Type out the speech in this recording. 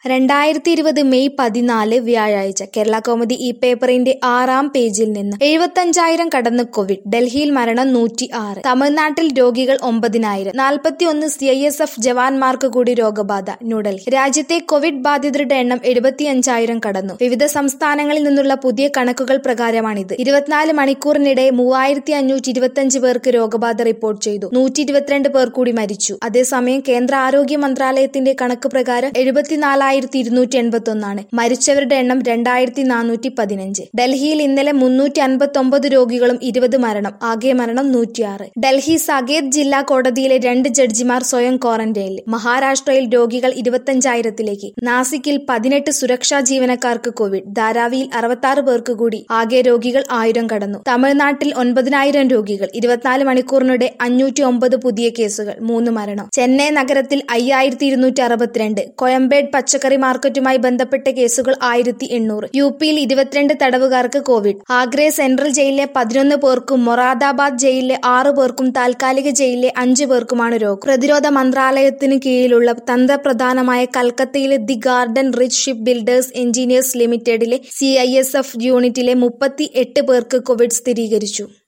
രണ്ടായിരത്തി ഇരുപത് മെയ് പതിനാല് വ്യാഴാഴ്ച കേരള കൗമുദി ഈ പേപ്പറിന്റെ ആറാം പേജിൽ നിന്ന് എഴുപത്തഞ്ചായിരം കടന്ന് കോവിഡ് ഡൽഹിയിൽ മരണം നൂറ്റി ആറ് തമിഴ്നാട്ടിൽ രോഗികൾ ഒമ്പതിനായിരം നാൽപ്പത്തിയൊന്ന് സി ഐ എസ് എഫ് ജവാന്മാർക്ക് കൂടി രോഗബാധ ന്യൂഡൽഹി രാജ്യത്തെ കോവിഡ് ബാധിതരുടെ എണ്ണം എഴുപത്തിയഞ്ചായിരം കടന്നു വിവിധ സംസ്ഥാനങ്ങളിൽ നിന്നുള്ള പുതിയ കണക്കുകൾ പ്രകാരമാണിത് ഇരുപത്തിനാല് മണിക്കൂറിനിടെ മൂവായിരത്തി അഞ്ഞൂറ്റി ഇരുപത്തിയഞ്ച് പേർക്ക് രോഗബാധ റിപ്പോർട്ട് ചെയ്തു നൂറ്റി ഇരുപത്തിരണ്ട് പേർ കൂടി മരിച്ചു അതേസമയം കേന്ദ്ര ആരോഗ്യ മന്ത്രാലയത്തിന്റെ കണക്ക് പ്രകാരം എഴുപത്തിനാലായിരത്തി ഇരുന്നൂറ്റി എൺപത്തി ഒന്നാണ് മരിച്ചവരുടെ എണ്ണം രണ്ടായിരത്തി നാനൂറ്റി പതിനഞ്ച് ഡൽഹിയിൽ ഇന്നലെ മുന്നൂറ്റി അൻപത്തി ഒമ്പത് രോഗികളും ഇരുപത് മരണം ആകെ മരണം നൂറ്റിയാറ് ഡൽഹി സകേത് ജില്ലാ കോടതിയിലെ രണ്ട് ജഡ്ജിമാർ സ്വയം ക്വാറന്റൈനിൽ മഹാരാഷ്ട്രയിൽ രോഗികൾ ഇരുപത്തഞ്ചായിരത്തിലേക്ക് നാസിക്കിൽ പതിനെട്ട് സുരക്ഷാ ജീവനക്കാർക്ക് കോവിഡ് ധാരാവിയിൽ അറുപത്തി പേർക്ക് കൂടി ആകെ രോഗികൾ ആയിരം കടന്നു തമിഴ്നാട്ടിൽ ഒൻപതിനായിരം രോഗികൾ ഇരുപത്തിനാല് മണിക്കൂറിനിടെ അഞ്ഞൂറ്റി ഒമ്പത് പുതിയ കേസുകൾ മൂന്ന് മരണം ചെന്നൈ നഗരത്തിൽ അയ്യായിരത്തി ഇരുന്നൂറ്റി അറുപത്തിരണ്ട് കോയമ്പേഡ് പച്ചക്കറി മാർക്കറ്റുമായി ബന്ധപ്പെട്ട കേസുകൾ ആയിരത്തി എണ്ണൂറ് യു പിയിൽ ഇരുപത്തിരണ്ട് തടവുകാർക്ക് കോവിഡ് ആഗ്ര സെൻട്രൽ ജയിലിലെ പതിനൊന്ന് പേർക്കും മൊറാദാബാദ് ജയിലിലെ ആറ് പേർക്കും താൽക്കാലിക ജയിലിലെ അഞ്ചു പേർക്കുമാണ് രോഗം പ്രതിരോധ മന്ത്രാലയത്തിന് കീഴിലുള്ള തന്ത്രപ്രധാനമായ കൽക്കത്തയിലെ the garden reach ship builders engineers ലിമിറ്റഡിലെ സി യൂണിറ്റിലെ മുപ്പത്തി എട്ട് പേർക്ക് കോവിഡ് സ്ഥിരീകരിച്ചു